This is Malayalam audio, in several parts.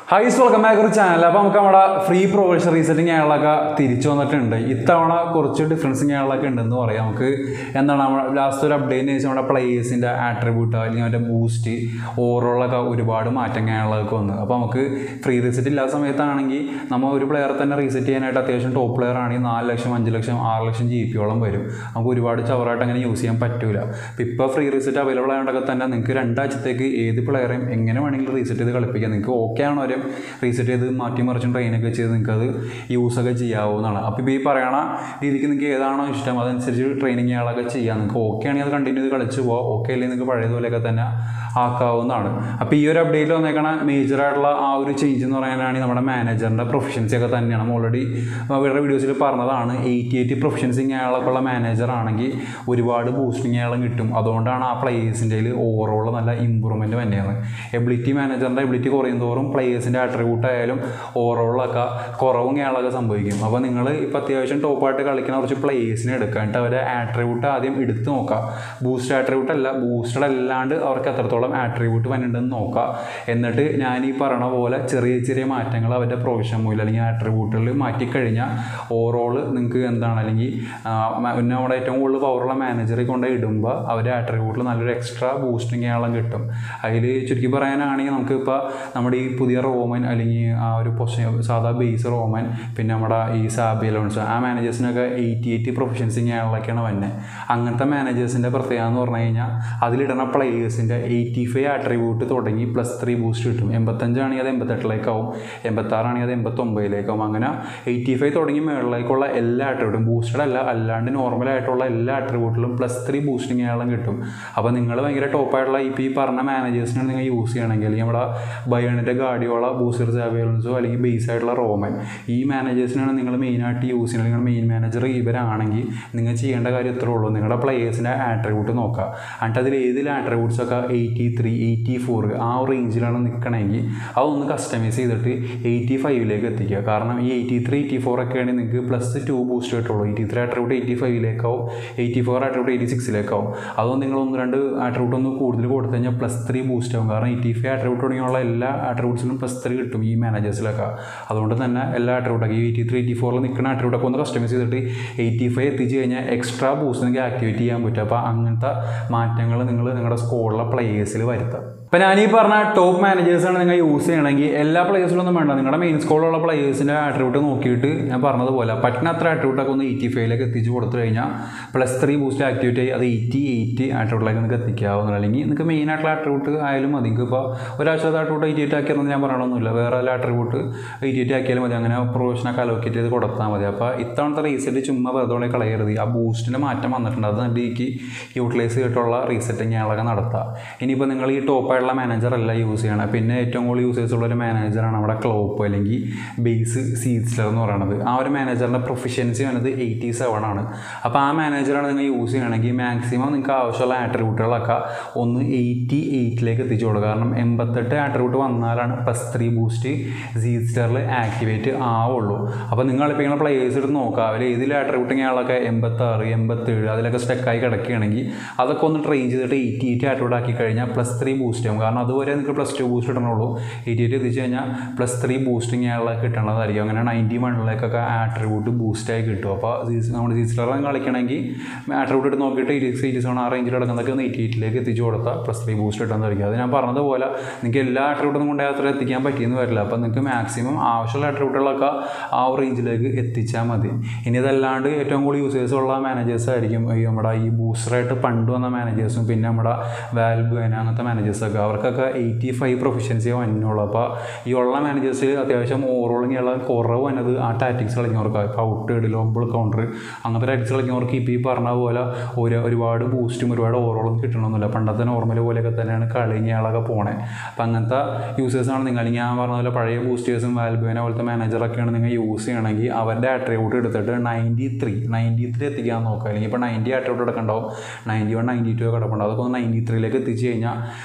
ഹൈസ് വെൽക്കം ബാക്ക് ഒരു ചാനൽ അപ്പോൾ നമുക്ക് നമ്മുടെ ഫ്രീ പ്രൊവേഷൻ റീസെറ്റിംഗ് ആളുകളൊക്കെ തിരിച്ചു വന്നിട്ടുണ്ട് ഇത്തവണ കുറച്ച് ഡിഫറൻസിങ് ആളുകളൊക്കെ ഉണ്ടെന്ന് പറയാം നമുക്ക് എന്താണ് നമ്മുടെ ലാസ്റ്റ് ഒരു അപ്ഡേറ്റിന് ശേഷം നമ്മുടെ പ്ലേയേഴ്സിൻ്റെ ആട്രിബ്യൂട്ട് അല്ലെങ്കിൽ അവൻ്റെ ബൂസ്റ്റ് ഓവറോളൊക്കെ ഒരുപാട് മാറ്റങ്ങൾ ആളുകൾക്ക് വന്നു അപ്പോൾ നമുക്ക് ഫ്രീ റീസെറ്റ് ഇല്ലാത്ത സമയത്താണെങ്കിൽ നമ്മൾ ഒരു പ്ലെയർ തന്നെ റീസെറ്റ് ചെയ്യാനായിട്ട് അത്യാവശ്യം ടോപ്പ് പ്ലെയർ ആണെങ്കിൽ നാല് ലക്ഷം അഞ്ച് ലക്ഷം ആറ് ലക്ഷം ജി പിയോളം വരും നമുക്ക് ഒരുപാട് ചവറായിട്ട് അങ്ങനെ യൂസ് ചെയ്യാൻ പറ്റൂല അപ്പോൾ ഇപ്പോൾ ഫ്രീ റീസെറ്റ് അവൈലബിൾ ആയതുകൊണ്ടൊക്കെ തന്നെ നിങ്ങൾക്ക് രണ്ടാഴ്ചത്തേക്ക് ഏത് പ്ലെയറേയും എങ്ങനെ വേണമെങ്കിലും റീസെറ്റ് ചെയ്ത് കളിപ്പിക്കാം നിങ്ങൾക്ക് ഓക്കെ ആണോ വരും റീസെറ്റ് ചെയ്ത് മാറ്റി മറിച്ചും ട്രെയിനൊക്കെ ചെയ്ത് നിങ്ങൾക്ക് അത് യൂസൊക്കെ ചെയ്യാവുന്നതാണ് അപ്പോൾ ഇപ്പോൾ ഈ പറയണ രീതിക്ക് നിങ്ങൾക്ക് ഏതാണോ ഇഷ്ടം അതനുസരിച്ച് ട്രെയിനിങ് ആളൊക്കെ ചെയ്യാം നിങ്ങൾക്ക് ഓക്കെ ആണെങ്കിൽ അത് കണ്ടിന്യൂ ചെയ്ത് കളിച്ച് പോകാം ഓക്കെ അല്ലെങ്കിൽ നിങ്ങൾക്ക് പഴയതുപോലെയൊക്കെ തന്നെ ആക്കാവുന്നതാണ് അപ്പോൾ ഈ ഒരു അപ്ഡേറ്റിൽ വന്നേക്കണ മേജർ ആയിട്ടുള്ള ആ ഒരു ചേഞ്ച് എന്ന് പറയാനാണെങ്കിൽ നമ്മുടെ മാനേജറിൻ്റെ പ്രൊഫഷൻസി ഒക്കെ തന്നെയാണ് നമ്മൾ ഓൾറെഡി വേറെ വീഡിയോസിൽ പറഞ്ഞതാണ് എയ്റ്റി എയ്റ്റി പ്രൊഫഷൻസിങ് അയാളൊക്കെ ഉള്ള മാനേജർ ആണെങ്കിൽ ഒരുപാട് ബൂസ്റ്റിംഗ് അയാളും കിട്ടും അതുകൊണ്ടാണ് ആ പ്ലേയേഴ്സിൻ്റെ ഓവറോൾ നല്ല ഇമ്പ്രൂവ്മെൻറ്റ് തന്നെയാണ് എബിലിറ്റി മാനേജറിൻ്റെ എബിലിറ്റി കുറയും തോറും പ്ലേയേഴ്സിൻ്റെ ആട്രിബ്യൂട്ട് ആയാലും ഓവറോളൊക്കെ കുറവും അയാളൊക്കെ സംഭവിക്കും അപ്പോൾ നിങ്ങൾ ഇപ്പോൾ അത്യാവശ്യം ടോപ്പായിട്ട് കളിക്കുന്ന കുറച്ച് പ്ലേയേഴ്സിനെ എടുക്കുക എന്നിട്ട് അവരുടെ ആട്രിബ്യൂട്ട് ആദ്യം എടുത്ത് നോക്കുക ബൂസ്റ്റ് ആട്രിബ്യൂട്ട് അല്ല ബൂസ്റ്റഡ് അല്ലാണ്ട് അവർക്ക് എത്രത്തോളം ആട്രിബ്യൂട്ട് വന്നിട്ടുണ്ടെന്ന് നോക്കുക എന്നിട്ട് ഞാൻ ഈ പറയണ പോലെ ചെറിയ ചെറിയ മാറ്റങ്ങൾ അവരുടെ പ്രൊവിഷൻ മൂലം അല്ലെങ്കിൽ ആട്രിബ്യൂട്ടുകളിൽ മാറ്റിക്കഴിഞ്ഞാൽ ഓവറോൾ നിങ്ങൾക്ക് എന്താണ് അല്ലെങ്കിൽ ആ, മ- പിന്നെ നമ്മുടെ ഏറ്റവും കൂടുതൽ പവറുള്ള മാനേജറെ കൊണ്ട് ഇടുമ്പോൾ അവരുടെ ആട്രിബ്യൂട്ടിൽ നല്ലൊരു എക്സ്ട്രാ ബൂസ്റ്റിംഗ് ആളം കിട്ടും അതിൽ ചുരുക്കി പറയാനാണെങ്കിൽ നമുക്ക് ഇപ്പോൾ നമ്മുടെ ഈ പുതിയ റോമൻ അല്ലെങ്കിൽ ആ ഒരു പൊസിഷൻ സാധാ ബേസ് റോമൻ പിന്നെ നമ്മുടെ ഈ സാബി അലോൺസ് ആ മാനേജേഴ്സിനൊക്കെ എയ്റ്റി എയ്റ്റി പ്രൊഫഷൻസിങ് ആളിലൊക്കെയാണ് വന്നത് അങ്ങനത്തെ മാനേജേഴ്സിൻ്റെ പ്രത്യേകത എന്ന് പറഞ്ഞു കഴിഞ്ഞാൽ അതിലിടുന്ന പ്ലേയേഴ്സിൻ്റെ എയ്റ്റി ഫൈവ് ആട്രിബ്യൂട്ട് തുടങ്ങി പ്ലസ് ത്രീ ബൂസ്റ്റ് കിട്ടും എൺപത്തഞ്ചാണെങ്കിൽ അത് എൺപത്തെട്ടിലേക്കാവും എൺപത്താറാണെങ്കിൽ അത് എൺപത്തൊമ്പതിലേക്കാവും അങ്ങനെ എയ്റ്റി ഫൈവ് തുടങ്ങി മുകളിലേക്കുള്ള എല്ലാ ആട്രിബ്യൂട്ടും ബൂസ്റ്റഡ് അല്ല അല്ലാണ്ട് നോർമൽ ആയിട്ടുള്ള എല്ലാ ആട്രിബ്യൂട്ടിലും പ്ലസ് ത്രീ ബൂസ്റ്റിംഗ് ആളും കിട്ടും അപ്പോൾ നിങ്ങൾ ഭയങ്കര ടോപ്പായിട്ടുള്ള ഇപ്പോൾ ഈ പറഞ്ഞ മാനേജേഴ്സിനാണ് നിങ്ങൾ യൂസ് ചെയ്യണമെങ്കിൽ അല്ലെങ്കിൽ നമ്മുടെ ബയോണിൻ്റെ ഗാഡിയോള ബൂസ്റ്റർ സാബിയൻസോ അല്ലെങ്കിൽ ബേസ് ആയിട്ടുള്ള റോമൻ ഈ മാനേജേഴ്സിനാണ് നിങ്ങൾ മെയിനായിട്ട് യൂസ് ചെയ്യുന്നത് നിങ്ങൾ മെയിൻ മാനേജർ ഇവരാണെങ്കിൽ നിങ്ങൾ ചെയ്യേണ്ട കാര്യം ഇത്രേ ഉള്ളൂ നിങ്ങളുടെ പ്ലേയേഴ്സിൻ്റെ ആട്രിബ്യൂട്ട് നോക്കുക എന്നിട്ട് അതിൽ ഏതിൽ ആട്രിബ്യൂട്ട്സ് ഒക്കെ എയ്റ്റി ത്രീ എയ്റ്റി ഫോർ ആ ഒരു റേഞ്ചിലാണ് നിൽക്കണമെങ്കിൽ അതൊന്ന് കസ്റ്റമൈസ് ചെയ്തിട്ട് എയ്റ്റി ഫൈവിലേക്ക് എത്തിക്കുക കാരണം ഈ എയ്റ്റി ത്രീ എയ്റ്റി ഫോർ ഒക്കെ ആണെങ്കിൽ നിങ്ങൾക്ക് പ്ലസ് ടു ബൂസ്റ്റ് കിട്ടുള്ളൂ എയ്റ്റി ത്രീ ആട്രിബ്യൂട്ട് എയ്റ്റി ഫൈവിലേക്കാവും എയ്റ്റി ഫോർ ആട്രിബ്യൂട്ട് എയ്റ്റി സിക്സിലേക്കാവും അതുകൊണ്ട് നിങ്ങൾ ഒന്ന് രണ്ട് ആട്രിബ്യൂട്ട് ഒന്ന് കൂടുതൽ കൊടുത്തു കഴിഞ്ഞാൽ പ്ലസ് ത്രീ ബൂസ്റ്റ് ആവും കാരണം എയ്റ്റി ഫൈവ് ആട്രിബ്യൂട്ട് തുടങ്ങിയുള്ള എല്ലാ ആട്രിബ്യൂട്ട്സിനും പ്ലസ് ത്രീ കിട്ടും ഈ മാനേജേഴ്സിലൊക്കെ അതുകൊണ്ട് തന്നെ എല്ലാ ആട്രിബ്യൂട്ടൊക്കെ ഈ എയ്റ്റി ത്രീ എയ്റ്റി ഫോറിൽ നിൽക്കുന്ന ആട്രിബ്യൂട്ടൊക്കെ ഒന്ന് കസ്റ്റമൈസ് ചെയ്തിട്ട് എയ്റ്റി ഫൈവ് എത്തിച്ച് കഴിഞ്ഞാൽ എക്സ്ട്രാ ബൂസ്റ്റ് നിങ്ങൾക്ക് ആക്ടിവേറ്റ് ചെയ്യാൻ പറ്റും അപ്പോൾ അങ്ങനത്തെ മാറ്റങ്ങൾ നിങ്ങൾ നിങ്ങളുടെ സ്കോളിലെ പ്ലേയേഴ്സിൽ വരുത്താം ഇപ്പം ഞാൻ ഈ പറഞ്ഞ ടോപ്പ് മാനേജേഴ്സാണ് നിങ്ങൾ യൂസ് ചെയ്യണമെങ്കിൽ എല്ലാ പ്ലേയേഴ്സിലൊന്നും വേണ്ട നിങ്ങളുടെ മെയിൻ സ്കോളിലുള്ള പ്ലേയേഴ്സിൻ്റെ ആട്രിബ്യൂട്ട് നോക്കിയിട്ട് ഞാൻ പറഞ്ഞതുപോലെ പറ്റുന്ന അത്ര ആട്രിബ്യൂട്ടൊക്കെ ഒന്ന് എയ്റ്റി ഫൈവിലേക്ക് എത്തിച്ച് കൊടുത്തു കഴിഞ്ഞാൽ പ്ലസ് ത്രീ ബൂസ്റ്റ് ആക്ടിവേറ്റ് ആയി അത് എയ്റ്റി എയ്റ്റ് ആട്രിബ്യൂട്ടിലേക്ക് നിങ്ങൾക്ക് എത്തിക്കാവുന്നതാണ് അല്ലെങ്കിൽ നിങ്ങൾക്ക് മെയിൻ ആയിട്ടുള്ള ആട്രിബ്യൂട്ട് ആയാലും മതി നിങ്ങൾക്ക് ഇപ്പോൾ ഒരാഴ്ചത്തെ ആട്രിബ്യൂട്ട് എയ്റ്റി എയ്റ്റ് ആക്കിയെന്ന് ഞാൻ പറയണമെന്നില്ല വേറെ വല്ല ആട്രിബ്യൂട്ട് എയ്റ്റി എയ്റ്റ് ആക്കിയാലും മതി അങ്ങനെ പ്രൊഫഷനൊക്കെ അലോക്കേറ്റ് ചെയ്ത് കൊടുത്താൽ മതി അപ്പോൾ ഇത്തവണത്തെ റീസെറ്റ് ചുമ്മാ വെറുതെ കളയരുത് ആ ബൂസ്റ്റിൻ്റെ മാറ്റം വന്നിട്ടുണ്ട് അത് എനിക്ക് യൂട്ടിലൈസ് ചെയ്തിട്ടുള്ള റീസെറ്റിങ് ആളൊക്കെ നടത്തുക ഇനിയിപ്പോൾ നിങ്ങൾ ഈ ടോപ്പായിട്ടുള്ള മാനേജർ അല്ല യൂസ് ചെയ്യണം പിന്നെ ഏറ്റവും കൂടുതൽ യൂസേഴ്സ് ഉള്ള ഒരു മാനേജറാണ് നമ്മുടെ ക്ലോപ്പ് അല്ലെങ്കിൽ ബേസ് സീറ്റ്സ്ലർ എന്ന് പറയുന്നത് ആ ഒരു മാനേജറിൻ്റെ പ്രൊഫഷ്യൻസി വന്നത് എയ്റ്റി സെവൻ ആണ് അപ്പോൾ ആ മാനേജറാണ് നിങ്ങൾ യൂസ് ചെയ്യണമെങ്കിൽ മാക്സിമം നിങ്ങൾക്ക് ആവശ്യമുള്ള ആട്രിബ്യൂട്ടുകളൊക്കെ ഒന്ന് എയ്റ്റി എയ്റ്റിലേക്ക് എത്തിച്ചു കൊടുക്കുക കാരണം എൺപത്തെട്ട് ആട്രിബ്യൂട്ട് വന്നാലാണ് പ്ലസ് ത്രീ ബൂസ്റ്റ് സീറ്റ്സ്റ്ററിൽ ആക്ടിവേറ്റ് ആവുള്ളൂ അപ്പോൾ നിങ്ങൾ ഇപ്പോൾ ഇങ്ങനെ പ്ലേയേഴ്സ് എടുത്ത് നോക്കുക അവർ ഏതിൽ ആട്രിബ്യൂട്ടിങ് ആളൊക്കെ എൺപത്താറ് എൺപത്തേഴ് അതിലൊക്കെ സ്റ്റക്കായി കിടക്കുകയാണെങ്കിൽ അതൊക്കെ ഒന്ന് ട്രെയിൻ ചെയ്തിട്ട് എയ്റ്റി എയ്റ്റ് ആട്രിബ്യൂട്ട് ആക്കി കഴിഞ്ഞാൽ പ്ലസ് ത്രീ ബൂസ്റ്റ് ആവും കാരണം അതുവരെ നിങ്ങൾക്ക് പ്ലസ് ടു ബൂസ്റ്റ് ഇടണുള്ളൂ എയ്റ്റി എയ്റ്റ് എത്തിച്ച് കഴിഞ്ഞാൽ പ്ലസ് ത്രീ ബൂസ്റ്റിംഗ് ആളൊക്കെ കിട്ടണതായിരിക്കും അങ്ങനെ നയൻറ്റി വണ്ണിലേക്കൊക്കെ ആട്രിബ്യൂട്ട് ബൂസ്റ്റായി കിട്ടും അപ്പോൾ നമ്മൾ സീസിലറും കളിക്കണമെങ്കിൽ ആട്രിബ്യൂട്ട് എടുത്ത് നോക്കിയിട്ട് എയ്റ്റി സിക്സ് എയ്റ്റി സെവൻ ആ റേഞ്ചിൽ കിടക്കുന്നതൊക്കെ ഒന്ന് എയ്റ്റി എയ്റ്റിലേക്ക് എത്തിച്ച് കൊടുത്താൽ പ്ലസ് ത്രീ ബൂസ്റ്റ് കിട്ടുന്നതായിരിക്കും അത് ഞാൻ പറഞ്ഞതുപോലെ നിങ്ങൾക്ക് എല്ലാ ആട്രിബ്യൂട്ടും കൊണ്ട് അത്ര എത്തിക്കാൻ പറ്റിയെന്ന് വരില്ല അപ്പോൾ നിങ്ങൾക്ക് മാക്സിമം ആവശ്യമുള്ള ആട്രിബ്യൂട്ടുകളൊക്കെ ആ ഒരു റേഞ്ചിലേക്ക് എത്തിച്ചാൽ മതി ഇനി ഇതല്ലാണ്ട് ഏറ്റവും കൂടുതൽ യൂസേഴ്സ് ഉള്ള മാനേജേഴ്സ് ആയിരിക്കും ഈ നമ്മുടെ ഈ ബൂസ്റ്ററായിട്ട് പണ്ട് വന്ന മാനേജേഴ്സും പിന്നെ നമ്മുടെ വാൽബ് അങ്ങനത്തെ മാനേജേഴ്സൊക്കെ അവർക്കൊക്കെ എയ്റ്റി ഫൈവ് പ്രൊഫഷൻസിയേ വന്നുള്ളൂ അപ്പോൾ ഈ ഉള്ള മാനേജേഴ്സിൽ അത്യാവശ്യം ഓവറോളിങ്ങുള്ള കുറവ് വന്നത് ആ ടാറ്റിക്സ് കളിക്കുന്നവർക്ക് ഇപ്പോൾ ഔട്ട് ലോബിൾ കൗണ്ടർ അങ്ങനത്തെ ടാറ്റിക്സ് കളിക്കുന്നവർക്ക് ഇപ്പോൾ ഈ പറഞ്ഞ പോലെ ഒരു ഒരുപാട് ബൂസ്റ്റും ഒരുപാട് ഓവറോളും കിട്ടണമെന്നില്ല പണ്ടത്തെ നോർമൽ പോലെയൊക്കെ തന്നെയാണ് കളിങ്ങയാളൊക്കെ പോണേ അപ്പം അങ്ങനത്തെ യൂസേഴ്സാണ് നിങ്ങൾ അല്ലെങ്കിൽ ഞാൻ പറഞ്ഞ പോലെ പഴയ ബൂസ്റ്റേഴ്സും വാൽബുവിനെ പോലത്തെ മാനേജറൊക്കെയാണ് നിങ്ങൾ യൂസ് ചെയ്യണമെങ്കിൽ അവരുടെ ആട്രിബ്യൂട്ട് എടുത്തിട്ട് നയൻറ്റി ത്രീ നയൻറ്റി ത്രീ എത്തിക്കാൻ നോക്കുക അല്ലെങ്കിൽ ഇപ്പോൾ നയൻറ്റി ആട്രിബ്യൂട്ട് എടുക്കണ്ടാവും നയൻറ്റി വൺ നയൻറ്റി ടു കിടപ്പുണ്ടാവും അതൊക്കെ ഒന്ന് നയൻറ്റി ത്രീയിലേക്ക് എത്തിച്ച് കഴിഞ്ഞാൽ പ്ലസ്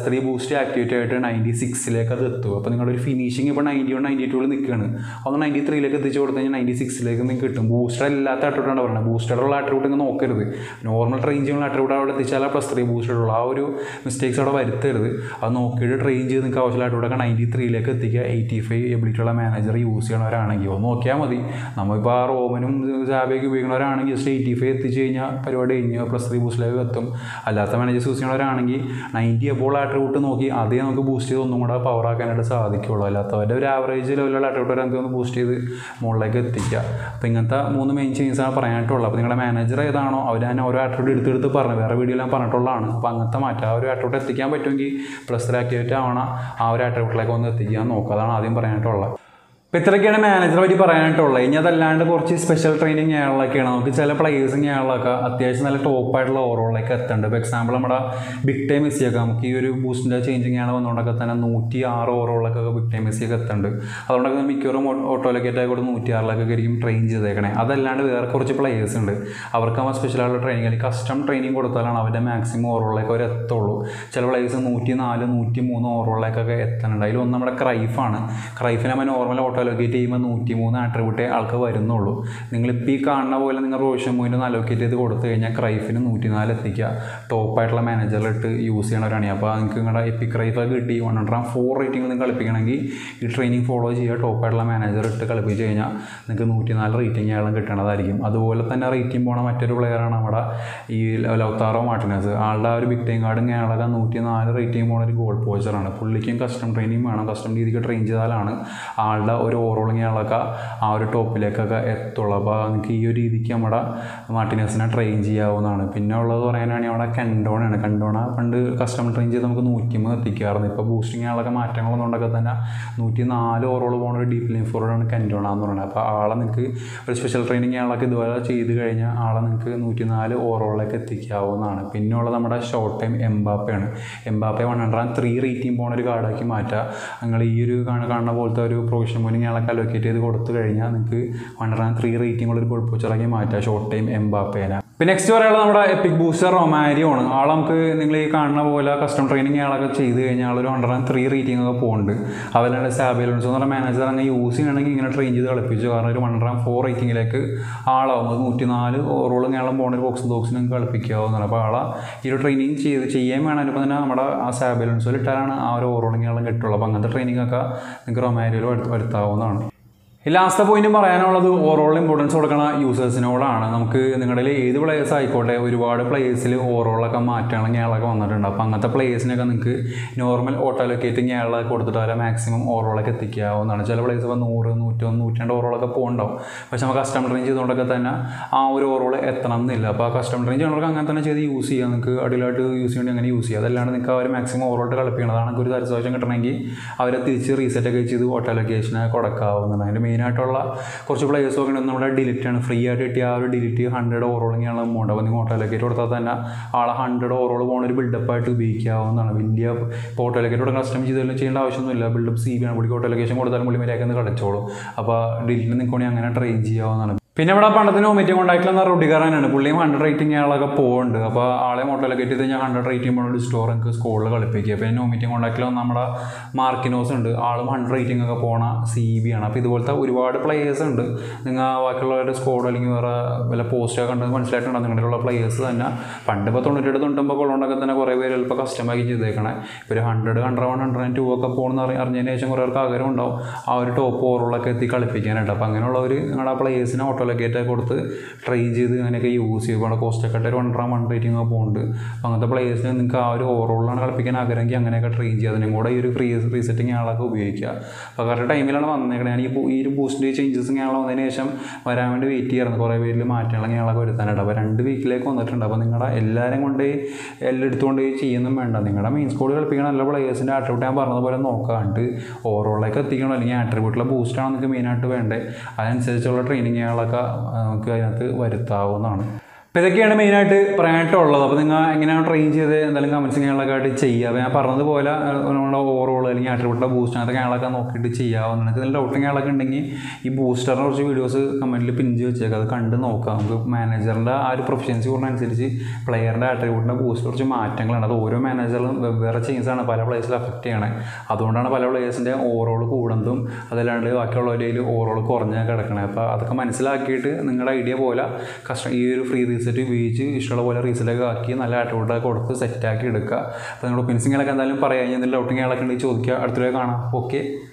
ത്രീ ബൂസ്റ്റ് ആക്ടിവേറ്റ് ആയിട്ട് നയൻറ്റി സിക്സിലേക്ക് അത് എത്തും അപ്പോൾ നിങ്ങളുടെ ഒരു ഫിനിഷിംഗ് ഇപ്പോൾ നയൻറ്റി വൺ നയൻറ്റി ടൂവിൽ നിൽക്കുകയാണ് അതൊന്ന് നയൻറ്റി ത്രീയിലേക്ക് എത്തിച്ച് കൊടുത്തു കഴിഞ്ഞാൽ നയൻറ്റി സിക്സിലേക്ക് നിങ്ങൾക്ക് കിട്ടും ബൂസ്റ്റർ ഇല്ലാത്ത ആട്രിബ്യൂട്ടാണ് പറയുന്നത് ബൂസ്റ്ററുള്ള ആട്രിബ്യൂട്ട് നിങ്ങൾ നോക്കരുത് നോർമൽ ട്രെയിൻ ചെയ്യുന്ന ആട്രിബ്യൂട്ട് അവിടെ എത്തിച്ചാൽ പ്ലസ് ത്രീ ബൂസ്റ്റർ ഉള്ളൂ ആ ഒരു മിസ്റ്റേക്സ് അവിടെ വരുത്തരുത് അത് നോക്കിയിട്ട് ട്രെയിൻ ചെയ്ത് നിങ്ങൾക്ക് ആവശ്യമുള്ള ആട്രിബ്യൂട്ടൊക്കെ നയൻറ്റി ത്രീയിലേക്ക് എത്തിക്കുക എയ്റ്റി ഫൈവ് എബിലിറ്റി ഉള്ള മാനേജർ യൂസ് ചെയ്യണവരാണെങ്കിൽ ഒന്ന് നോക്കിയാൽ മതി നമ്മളിപ്പോൾ ആ റോമനും ജാബയൊക്കെ ഉപയോഗിക്കുന്നവരാണെങ്കിൽ ജസ്റ്റ് എയ്റ്റി ഫൈവ് എത്തിച്ച് കഴിഞ്ഞാൽ പരിപാടി കഴിഞ്ഞ് പ്ലസ് ത്രീ ബൂസ്റ്റിലേക്ക് എത്തും അല്ലാത്ത മാനേജേഴ്സ് യൂസ് ചെയ്യണവരാണെങ്കിൽ നയൻറ്റി എബോൾ ആട്രിബ്യൂട്ട് നോക്കി അതേ നമുക്ക് ബൂസ്റ്റ് ചെയ്ത് ഒന്നും കൂടെ പവർ ആക്കാനായിട്ട് സാധിക്കുള്ളൂ അല്ലാത്തവരുടെ ഒരു ആവറേജ് ലെവലുള്ള ആട്രിബ്യൂട്ട് നമുക്ക് ഒന്ന് ബൂസ്റ്റ് ചെയ്ത് മുകളിലേക്ക് എത്തിക്കുക അപ്പോൾ ഇങ്ങനത്തെ മൂന്ന് മെയിൻ ചേഞ്ചസ് ആണ് പറയാനായിട്ടുള്ളത് അപ്പോൾ നിങ്ങളുടെ മാനേജർ ഏതാണോ അവർ തന്നെ ഓരോ ആട്രിബ്യൂട്ട് എടുത്തെടുത്ത് പറഞ്ഞു വേറെ വീഡിയോ ഞാൻ പറഞ്ഞിട്ടുള്ളതാണ് അപ്പോൾ അങ്ങനത്തെ മാറ്റം ആ ഒരു ആട്രിബ്യൂട്ട് എത്തിക്കാൻ പറ്റുമെങ്കിൽ പ്ലസ് ത്രീ ആക്ടിവേറ്റ് ആവണം ആ ഒരു ആട്രിബ്യൂട്ടിലേക്ക് ഒന്ന് എത്തിക്കാൻ നോക്കുക അതാണ് ആദ്യം പറയാനായിട്ടുള്ളത് അപ്പോൾ ഇത്രയൊക്കെയാണ് മാനേജറെ പറ്റി പറയാനായിട്ടുള്ളത് ഇനി അതല്ലാണ്ട് കുറച്ച് സ്പെഷ്യൽ ട്രെയിനിങ് ചെയ്യാനുള്ളതൊക്കെയാണ് നമുക്ക് ചില പ്ലേയേഴ്സും ചെയ്യാനുള്ളതൊക്കെ അത്യാവശ്യം നല്ല ടോപ്പായിട്ടുള്ള ഓവറോളിലേക്ക് എത്തുന്നുണ്ട് ഇപ്പോൾ എക്സാമ്പിൾ നമ്മുടെ ബിഗ് ടൈം മെസ്സിയൊക്കെ നമുക്ക് ഈ ഒരു ബൂസ്റ്റിൻ്റെ ചേഞ്ചിങ് ആണ് വന്നുകൊണ്ടൊക്കെ തന്നെ നൂറ്റി ആറ് ഓവറോളിലൊക്കെ ബിഗ് ടൈം മെസ്സിയൊക്കെ എത്തുന്നുണ്ട് അതുകൊണ്ടൊക്കെ മിക്കവാറും ഓട്ടോയിലൊക്കെ കൂടെ നൂറ്റി ആറിലൊക്കെ ആയിരിക്കും ട്രെയിൻ ചെയ്തേക്കണേ അതല്ലാണ്ട് വേറെ കുറച്ച് പ്ലേയേഴ്സ് ഉണ്ട് അവർക്ക് നമ്മൾ സ്പെഷ്യലായിട്ടുള്ള ട്രെയിനിങ് അല്ലെങ്കിൽ കസ്റ്റം ട്രെയിനിങ് കൊടുത്താലാണ് അവരുടെ മാക്സിമം ഓവറോളിലേക്ക് അവർ എത്തുള്ളൂ ചില പ്ലേയേഴ്സ് നൂറ്റി നാല് നൂറ്റി മൂന്ന് ഓവറോളിലേക്കൊക്കെ എത്തുന്നുണ്ട് അതിൽ ഒന്ന് നമ്മുടെ ക്രൈഫാണ് ക്രൈഫിനെ നമ്മൾ നോർമൽ ഓട്ടോ അലോക്കേറ്റ് ചെയ്യുമ്പോൾ നൂറ്റി മൂന്ന് ആട്രിബ്യൂട്ടേ ആൾക്ക് വരുന്നുള്ളൂ നിങ്ങളിപ്പോൾ ഈ കാണുന്ന പോലെ നിങ്ങൾ റോഷൻ മൂവിൻ്റെ ഒന്ന് അലോക്കേറ്റ് ചെയ്ത് കൊടുത്തു കഴിഞ്ഞാൽ ക്രൈഫിന് നൂറ്റി നാല് എത്തിക്കുക ടോപ്പായിട്ടുള്ള മാനേജറിലിട്ട് യൂസ് ചെയ്യണവരാണ് അപ്പോൾ നിങ്ങൾക്ക് നിങ്ങളുടെ എപ്പിക് ക്രൈഫൊക്കെ കിട്ടി വൺ ഹൺഡ്രഡ് ഫോർ റേറ്റിംഗ് നിങ്ങൾ കളിപ്പിക്കണമെങ്കിൽ ഈ ട്രെയിനിങ് ഫോളോ ചെയ്യുക ടോപ്പായിട്ടുള്ള മാനേജർ ഇട്ട് കളിപ്പിച്ച് കഴിഞ്ഞാൽ നിങ്ങൾക്ക് നൂറ്റി നാല് റേറ്റിംഗ് ആളും കിട്ടണതായിരിക്കും അതുപോലെ തന്നെ റേറ്റിംഗ് പോണ മറ്റൊരു പ്ലെയറാണ് നമ്മുടെ ഈ ലൗത്താറോ മാർട്ടിനസ് ആളുടെ ആ ഒരു ബിഗ് ടൈം കാർഡും അയാളൊക്കെ നൂറ്റി നാല് റേറ്റിംഗ് പോണ ഒരു ഗോൾ പോച്ചറാണ് പുള്ളിക്കും കസ്റ്റം ട്രെയിനിങ് വേണം കസ്റ്റം രീതിക്ക് ട്രെയിൻ ചെയ്താലാണ് ആളുടെ ഒരു ഓവറോളിങ് ആളൊക്കെ ആ ഒരു ടോപ്പിലേക്കൊക്കെ എത്തുള്ളൂ അപ്പോൾ നിങ്ങൾക്ക് ഈ ഒരു രീതിക്ക് നമ്മുടെ മാർട്ടിനസിനെ ട്രെയിൻ ചെയ്യാവുന്നതാണ് പിന്നെ ഉള്ളത് പറയാനാണെങ്കിൽ അവിടെ കണ്ടോണാണ് കണ്ടോണ പണ്ട് കസ്റ്റമർ ട്രെയിൻ ചെയ്ത് നമുക്ക് നൂറ്റിമൂന്ന് എത്തിക്കാറുണ്ട് ഇപ്പോൾ ബൂസ്റ്റിംഗ് ആളൊക്കെ മാറ്റങ്ങളൊന്നുകൊണ്ടൊക്കെ തന്നെ നൂറ്റി നാല് ഓവറോൾ പോകുന്ന ഒരു ഡീപ്പ് ലൈൻ ഫോർവേഡാണ് കൻഡോണ എന്ന് പറയുന്നത് അപ്പോൾ ആളെ നിങ്ങൾക്ക് ഒരു സ്പെഷ്യൽ ട്രെയിനിങ് ആളൊക്കെ ഇതുപോലെ ചെയ്ത് കഴിഞ്ഞാൽ ആളെ നിങ്ങൾക്ക് നൂറ്റി നാല് ഓവറോളിലേക്ക് എത്തിക്കാവുന്നതാണ് പിന്നെ ഉള്ളത് നമ്മുടെ ഷോർട്ട് ടൈം എംബാപ്പയാണ് Mbappe one hundred and three rating പോകുന്ന ഒരു കാർഡാക്കി മാറ്റുക നിങ്ങൾ ഈ ഒരു കാണ- കാണുന്ന പോലത്തെ ഒരു പ്രൊവിഷൻ പോയിങ് ആളൊക്കെ അലോക്കേറ്റ് ചെയ്ത് കൊടുത്തു കഴിഞ്ഞാൽ നിങ്ങൾക്ക് one hundred and three rating ഉള്ള ഒരു ഗോൾ പോച്ചറാക്കി മാറ്റുക ഷോർട്ട് ടൈം എംബാപ്പേനെ പിന്നെ നെക്സ്റ്റ് പറയാനുള്ളത് നമ്മുടെ എപ്പിക് ബൂസ്റ്റർ റൊമാരിയോ ആണ് ആൾ നമുക്ക് നിങ്ങൾ ഈ കാണുന്ന പോലെ കസ്റ്റം ട്രെയിനിങ് ആളൊക്കെ ചെയ്ത് കഴിഞ്ഞാൽ ആൾ ഒരു ഹൺഡ്രഡ് ആൻഡ് ത്രീ റേറ്റിംഗ് ഒക്കെ പോകുന്നുണ്ട് അതുപോലെ സാബിയലൻസ് എന്ന് പറഞ്ഞ മാനേജർ അങ്ങനെ യൂസ് ചെയ്യണമെങ്കിൽ ഇങ്ങനെ ട്രെയിൻ ചെയ്ത് കളിപ്പിച്ചു കാരണം ഒരു ഹൺഡ്രഡ് ആൻഡ് ഫോർ റേറ്റിംഗിലേക്ക് ആളാവും അത് നൂറ്റി നാല് ഓവറോളും ഞങ്ങളും പോകുന്ന ഒരു ബോക്സ് ബോക്സ് നിങ്ങൾക്ക് കളിപ്പിക്കാവുന്നതാണ് അപ്പോൾ ആളെ ഈ ഒരു ട്രെയിനിങ് ചെയ്ത് ചെയ്യാൻ വേണമെങ്കിൽ ഇപ്പോൾ തന്നെ നമ്മുടെ ആ സാബിയലൻസിൽ ഇട്ടാലാണ് ആ ഒരു ഓവറോളിങ് ആളും കിട്ടുള്ളൂ അപ്പോൾ അങ്ങനത്തെ ട്രെയിനിങ് ഒക്കെ നിങ്ങൾക്ക് റൊമാരിയോയിൽ വരുത്താവുന്നതാണ് ഈ ലാസ്റ്റ് പോയിന്റ് പറയാനുള്ളത് ഓവറോൾ ഇമ്പോർട്ടൻസ് കൊടുക്കുന്ന യൂസേഴ്സിനോടാണ് നമുക്ക് നിങ്ങളുടെ ഏത് പ്ലേയേഴ്സ് ആയിക്കോട്ടെ ഒരുപാട് പ്ലേയേഴ്സിൽ ഓവറോളൊക്കെ മാറ്റങ്ങളും ഞാളൊക്കെ വന്നിട്ടുണ്ട് അപ്പോൾ അങ്ങനത്തെ പ്ലേയേഴ്സിനൊക്കെ നിങ്ങൾക്ക് നോർമൽ ഓട്ടോ ലൊക്കേറ്റ് ഞാളൊക്കെ കൊടുത്തിട്ട് അവരെ മാക്സിമം ഓവറോളൊക്കെ എത്തിക്കാവുന്നതാണ് ചില പ്ലേയേഴ്സ് ഇപ്പോൾ നൂറ് നൂറ്റൊന്ന് നൂറ്റിരണ്ട് ഓവറോളൊക്കെ പോകുന്നുണ്ടാവും പക്ഷെ നമുക്ക് കസ്റ്റമർ റേഞ്ച് ചെയ്തുകൊണ്ടൊക്കെ തന്നെ ആ ഒരു ഓവറോൾ എത്തണം എന്നില്ല അപ്പോൾ ആ കസ്റ്റമർ റേഞ്ച് ചെയ്യുന്നവർക്ക് അങ്ങനെ തന്നെ ചെയ്ത് യൂസ് ചെയ്യാം നിങ്ങൾക്ക് അടിയിലായിട്ട് യൂസ് ചെയ്യേണ്ടി അങ്ങനെ യൂസ് ചെയ്യാം അതല്ലാണ്ട് നിങ്ങൾക്ക് അവർ മാക്സിമം ഓവറോട്ട് കളിപ്പിക്കണം അതാണ് ഒരു സാറ്റിസ്ഫാക്ഷൻ കിട്ടണമെങ്കിൽ അവരെ തിരിച്ച് റീസെറ്റ് ഒക്കെ ചെയ്ത് ഓട്ടോ ലൊക്കേഷനെ കൊടുക്കാവുന്നതാണ് അതിൻ്റെ മെയിനായിട്ടുള്ള കുറച്ച് പ്ലേയേഴ്സ് ഒക്കെ ഉണ്ട് നമ്മുടെ ഡിലിറ്റ് ആണ് ഫ്രീ ആയിട്ട് കിട്ടിയ ആ ഒരു ഡിലിറ്റ് ഹൺഡ്രഡ് ഓവറോളിങ്ങാണ് എമൗണ്ട് അപ്പോൾ നിങ്ങൾ ഓട്ടോ ലൊക്കേറ്റ് കൊടുത്താൽ തന്നെ ആളെ ഹൺഡ്രഡ് ഓവറോൾ പോകുന്ന ഒരു ബിൽഡപ്പ് ആയിട്ട് ഉപയോഗിക്കാവുന്നതാണ് വലിയ ഇപ്പോൾ ഓട്ടോ ലൊക്കേറ്റോടെ കസ്റ്റം ചെയ്ത് ചെയ്യേണ്ട ആവശ്യമൊന്നുമില്ല ബിൽഡപ്പ് സി ബി ആണ് പുള്ളിക്ക് ഓട്ടോ ലൊക്കേഷൻ കൊടുത്താലും പുള്ളി മര്യാദ കളിച്ചോളൂ അപ്പോൾ ഡിലിറ്റിന് നിൽക്കുകയാണെങ്കിൽ അങ്ങനെ ട്രെയിൻ ചെയ്യാവുന്നതാണ് പിന്നെ ഇവിടെ പണ്ടത്തിന് ഒമിറ്റി കോണ്ടാക്റ്റിൽ റൊഡിക്കാരനാണ് പുള്ളിയും ഹൺഡ്രഡ് റേറ്റിംഗ് ആളൊക്കെ പോകുന്നുണ്ട് അപ്പോൾ ആളെ മോട്ടോലൊക്കെ ചെയ്ത് കഴിഞ്ഞാൽ ഹൺഡ്രഡ് റേറ്റിംഗ് പോകുന്ന സ്റ്റോർ എനിക്ക് സ്കൂളിൽ കളിപ്പിക്കുക പിന്നെ ഒമിറ്റി കോണ്ടാക്റ്റിൽ നമ്മുടെ മാർക്കിനോസ് ഉണ്ട് ആളും ഹൺഡ്രഡ് റേറ്റിംഗ് ഒക്കെ പോണ സി ബി ആണ് അപ്പോൾ ഇതുപോലത്തെ ഒരുപാട് പ്ലേയേഴ്സ് ഉണ്ട് നിങ്ങൾ ബാക്കിയുള്ളവരുടെ സ്കോഡ് അല്ലെങ്കിൽ വേറെ വല്ല പോസ്റ്റൊക്കെ കണ്ടത് മനസ്സിലായിട്ടുണ്ടോ നിങ്ങളുടെ പ്ലേയേഴ്സ് തന്നെ പണ്ട് ഇപ്പോൾ തൊണ്ണൂറ്റെട്ട് തൊണ്ണൂറ്റൊമ്പത് കൊള്ളോണ്ടൊക്കെ തന്നെ കുറേ പേര് ചിലപ്പോൾ കസ്റ്റമാക്കി ചെയ്തേക്കണേ ഇപ്പോൾ ഒരു hundred hundred one hundred two ഒക്കെ പോകുന്ന അറി അറിഞ്ഞതിന് ശേഷം കുറേ പേർക്ക് ആഗ്രഹം ഉണ്ടാവും ആ ഒരു ടോപ്പ് ഓവറുകളൊക്കെ എത്തി കളിപ്പിക്കാനായിട്ട് അപ്പോൾ അങ്ങനെയുള്ളവർ നിങ്ങളുടെ ആ പ്ലേയേഴ്സിനെ ഓട്ടോ ലൊക്കേറ്റ് കൊടുത്ത് ട്രെയിൻ ചെയ്ത് അങ്ങനെയൊക്കെ യൂസ് ചെയ്യും ഇവിടെ കോസ്റ്റൊക്കെ ഒരു വൺ വൺ റേറ്റിംഗ് ഒക്കെ പോകുന്നുണ്ട് അപ്പോൾ അങ്ങനത്തെ പ്ലേയേഴ്സിനെ നിങ്ങൾക്ക് ആ ഒരു ഓവറോളിലാണ് കളിപ്പിക്കാൻ ആഗ്രഹമെങ്കിൽ അങ്ങനെയൊക്കെ ട്രെയിൻ ചെയ്യുക അതിനും കൂടെ ഈ ഒരു ഫ്രീ റീസെറ്റിംഗ് ആളൊക്കെ ഉപയോഗിക്കുക അപ്പോൾ കറക്റ്റ് ടൈമിലാണ് വന്നേക്കണേ ഞാൻ ഈ ബു- ഈ ഒരു ബൂസ്റ്റിൻ്റെ ചേഞ്ചസ് ആൾ വന്നതിന് ശേഷം വരാൻ വേണ്ടി വെയിറ്റ് ചെയ്യാറുണ്ട് കുറേ പേരിൽ മാറ്റങ്ങൾ ഞങ്ങളൊക്കെ വരുത്താനായിട്ട് അപ്പോൾ രണ്ട് വീക്കിലേക്ക് വന്നിട്ടുണ്ട് അപ്പോൾ നിങ്ങളുടെ എല്ലാവരും കൊണ്ട് എല്ലാം എടുത്തുകൊണ്ട് ചെയ്യുന്നും വേണ്ട നിങ്ങളുടെ മെയിൻ സ്കോഡ് കളിപ്പിക്കുന്ന നല്ല പ്ലേയേഴ്സിൻ്റെ ആട്രിബ്യൂട്ട് ഞാൻ പറഞ്ഞതുപോലെ നോക്കാണ്ട് ഓവറോളിലേക്ക് എത്തിക്കണം അല്ലെങ്കിൽ ആട്രിബ്യൂട്ടിലെ ബൂസ്റ്റാണ് നിങ്ങൾക്ക് മെയിനായിട്ട് വേണ്ടത് അതനുസരിച്ചുള്ള ട്രെയിനിങ്ങുകളൊക്കെ നമുക്ക് അതിനകത്ത് വരുത്താവുന്നതാണ് അപ്പോൾ ഇതൊക്കെയാണ് മെയിനായിട്ട് പറയാനായിട്ടുള്ളത് അപ്പോൾ നിങ്ങൾ എങ്ങനെയാണ് ട്രെയിൻ ചെയ്ത് എന്തെങ്കിലും കമൻസ് കാര്യങ്ങളൊക്കെ ആയിട്ട് ചെയ്യുക അപ്പോൾ ഞാൻ പറഞ്ഞതുപോലെ ഏഹ്, നമ്മുടെ ഓവറോൾ അല്ലെങ്കിൽ ആട്രിബ്യൂട്ടിൻ്റെ ബൂസ്റ്റ് അങ്ങനത്തെ കാര്യങ്ങളൊക്കെ നോക്കിയിട്ട് ചെയ്യാവുന്ന നിങ്ങൾക്ക് എന്തെങ്കിലും ഡൗട്ടും കാര്യങ്ങളൊക്കെ ഉണ്ടെങ്കിൽ ഈ ബൂസ്റ്ററിനെ കുറച്ച് വീഡിയോസ് കമൻറ്റിൽ പിൻ ചെയ്ത് വെച്ചേക്കാം അത് കണ്ട് നോക്കാം നമുക്ക് മാനേജറിൻ്റെ ആ ഒരു പ്രൊഫഷൻസി കൂടുന്നതനുസരിച്ച് പ്ലെയറിൻ്റെ ആട്രിബ്യൂട്ടിൻ്റെ ബൂസ്റ്റ് കുറച്ച് മാറ്റങ്ങളാണ് അത് ഓരോ മാനേജറിലും വെവ്വേറെ ചേഞ്ചസ് ആണ് പല പ്ലേസിൽ അഫക്റ്റ് ചെയ്യണേ അതുകൊണ്ടാണ് പല പ്ലേയേഴ്സിൻ്റെ ഓവറോൾ കൂടുന്നതും അതല്ലാണ്ട് ബാക്കിയുള്ളവരിൽ ഓവറോൾ കുറഞ്ഞ കിടക്കണേ അപ്പോൾ അതൊക്കെ മനസ്സിലാക്കിയിട്ട് നിങ്ങളുടെ ഐഡിയ പോലെ കസ്റ്റം ഈ ഒരു ഫ്രീ റീസെറ്റ് ഉപയോഗിച്ച് ഇഷ്ടമുള്ള പോലെ റീസെറ്റൊക്കെ ആക്കി നല്ല ആട്രിബ്യൂട്ടൊക്കെ കൊടുത്ത് സെറ്റാക്കി എടുക്കുക അപ്പോൾ നിങ്ങളുടെ ഒപ്പീനിയൻസിങ്ങളൊക്കെ എന്തായാലും പറയാം ഇനി എന്തെങ്കിലും ഡൗട്ടിങ്ങുകളൊക്കെ ഉണ്ടെങ്കിൽ ചോദിക്കുക അടുത്തൊരു കാണാം ഓക്കെ